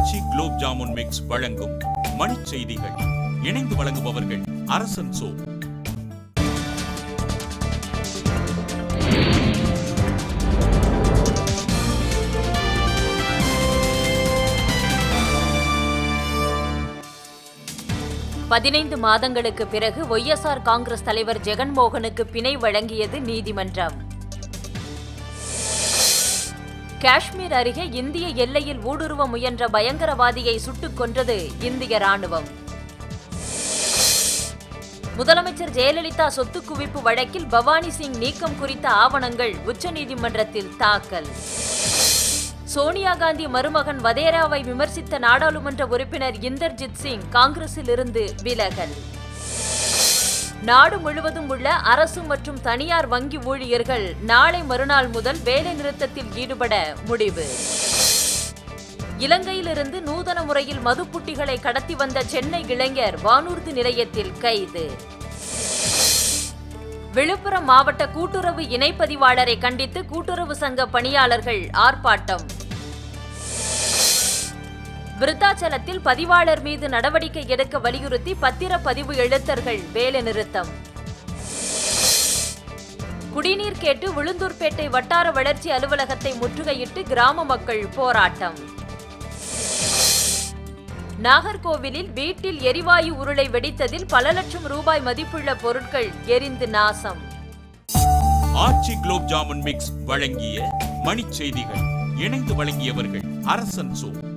ஆச்சி gulab jamun mix வழங்கும் மணிச் செய்திகள் இணைந்து வழங்குபவர்கள் அரசன் சோ பதினைந்து மாதங்களுக்கு பிறகு ஒய்எஸ்ஆர் காங்கிரஸ் தலைவர் ஜெகன்மோகனுக்கு பிணை வழங்கியது நீதிமன்றம் காஷ்மீர் அருகே இந்திய எல்லையில் ஊடுருவ முயன்ற பயங்கரவாதியை சுட்டுக் கொன்றது இந்திய ராணுவம் முதலமைச்சர் ஜெயலலிதா சொத்து குவிப்பு வழக்கில் பவானி சிங் நீக்கம் குறித்த ஆவணங்கள் உச்சநீதிமன்றத்தில் தாக்கல் சோனியா காந்தி மருமகன் வதேராவை விமர்சித்த நாடாளுமன்ற உறுப்பினர் இந்தர்ஜித் சிங் காங்கிரஸில் இருந்து விலகல் நாடு முழுவதும் உள்ள அரசு மற்றும் தனியார் வங்கி ஊழியர்கள் நாளை மறுநாள் முதல் வேலை நிறுத்தத்தில் ஈடுபட முடிவு இலங்கையிலிருந்து நூதன முறையில் மதுப்புட்டிகளை கடத்தி வந்த சென்னை இளைஞர் வானூர்தி நிலையத்தில் கைது விழுப்புரம் மாவட்ட கூட்டுறவு இணைப்பதிவாளரை கண்டித்து கூட்டுறவு சங்க பணியாளர்கள் ஆர்ப்பாட்டம் விருத்தாச்சலத்தில் பதிவாளர் மீது நடவடிக்கை எடுக்க வலியுறுத்தி பத்திரப்பதிவு எழுத்தர்கள் வேலைநிறுத்தம் குடிநீர் கேட்டு உளுந்தூர்பேட்டை வட்டார வளர்ச்சி அலுவலகத்தை முற்றுகையிட்டு கிராம மக்கள் போராட்டம் நாகர்கோவிலில் வீட்டில் எரிவாயு உருளை வெடித்ததில் பல லட்சம் ரூபாய் மதிப்புள்ள பொருட்கள் எரிந்து நாசம் ஆச்சி குலோப் ஜாமுன் மிக்ஸ் வழங்கிய மணிச் செய்திகள் இணைந்து வழங்கியவர்கள் அரசன் சோ